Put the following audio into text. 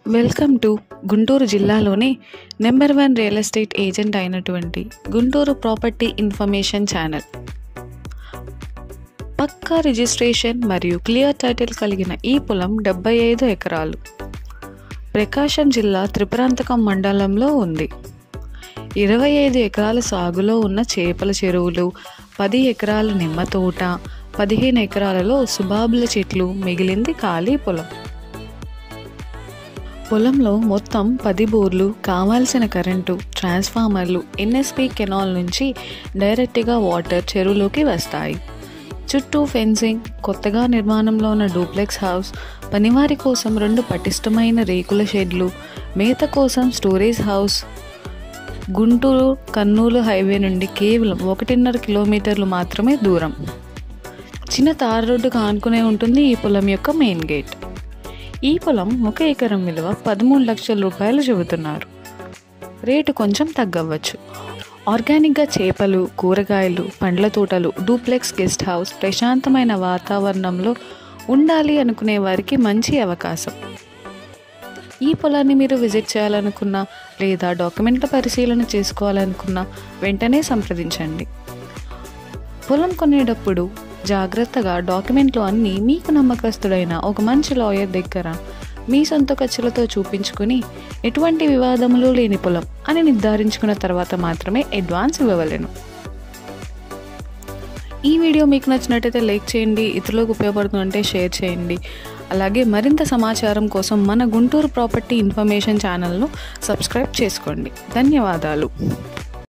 welcome to Guntur జిల్లాలోని number one real estate agent అయినటువంటి Guntur property information channel పక్కా registration మరియు క్లియర్ టైటిల్ కలిగిన ఈ పొలం డెబ్బై ఐదు ఎకరాలు ప్రకాశం జిల్లా త్రిపురాంతకం మండలంలో ఉంది ఇరవై ఐదు ఎకరాల సాగులో ఉన్న చేపల చెరువులు పది ఎకరాల నిమ్మ తోట పదిహేను ఎకరాలలో సుబాబుల చెట్లు మిగిలింది ఖాళీ పొలం పొలంలో మొత్తం పది బోర్లు కావాల్సిన కరెంటు ట్రాన్స్ఫార్మర్లు ఎన్ఎస్పి కెనాల్ నుంచి డైరెక్ట్గా వాటర్ చెరువులోకి వస్తాయి చుట్టూ ఫెన్సింగ్ కొత్తగా నిర్మాణంలో ఉన్న డూప్లెక్స్ హౌస్ పనివారి కోసం రెండు పటిష్టమైన రేకుల షెడ్లు మేత కోసం storage house Guntur Kurnool highway నుండి కేవలం ఒకటిన్నర కిలోమీటర్లు మాత్రమే దూరం చిన్న తార్ రోడ్డుకు ఆనుకునే ఉంటుంది ఈ పొలం యొక్క మెయిన్ గేట్ ఈ పొలం ఒక ఎకరం విలువ పదమూడు లక్షల రూపాయలు చెబుతున్నారు రేటు కొంచెం తగ్గవచ్చు ఆర్గానిక్గా చేపలు కూరగాయలు పండ్ల తోటలు డూప్లెక్స్ గెస్ట్ హౌస్ ప్రశాంతమైన వాతావరణంలో ఉండాలి అనుకునే వారికి మంచి అవకాశం ఈ పొలాన్ని మీరు విజిట్ చేయాలనుకున్నా లేదా డాక్యుమెంట్ల పరిశీలన చేసుకోవాలనుకున్నా వెంటనే సంప్రదించండి పొలం కొనేటప్పుడు జాగ్రత్తగా డాక్యుమెంట్లు అన్నీ మీకు నమ్మకస్తుడైన ఒక మంచి లాయర్ దగ్గర మీ సొంత ఖర్చులతో చూపించుకుని ఎటువంటి వివాదములు లేని పొలం అని నిర్ధారించుకున్న తర్వాత మాత్రమే అడ్వాన్స్ ఇవ్వవలెను ఈ వీడియో మీకు నచ్చినట్టయితే లైక్ చేయండి ఇతరులకు ఉపయోగపడుతుందంటే షేర్ చేయండి అలాగే మరింత సమాచారం కోసం మన గుంటూరు ప్రాపర్టీ ఇన్ఫర్మేషన్ ఛానల్ను సబ్స్క్రైబ్ చేసుకోండి ధన్యవాదాలు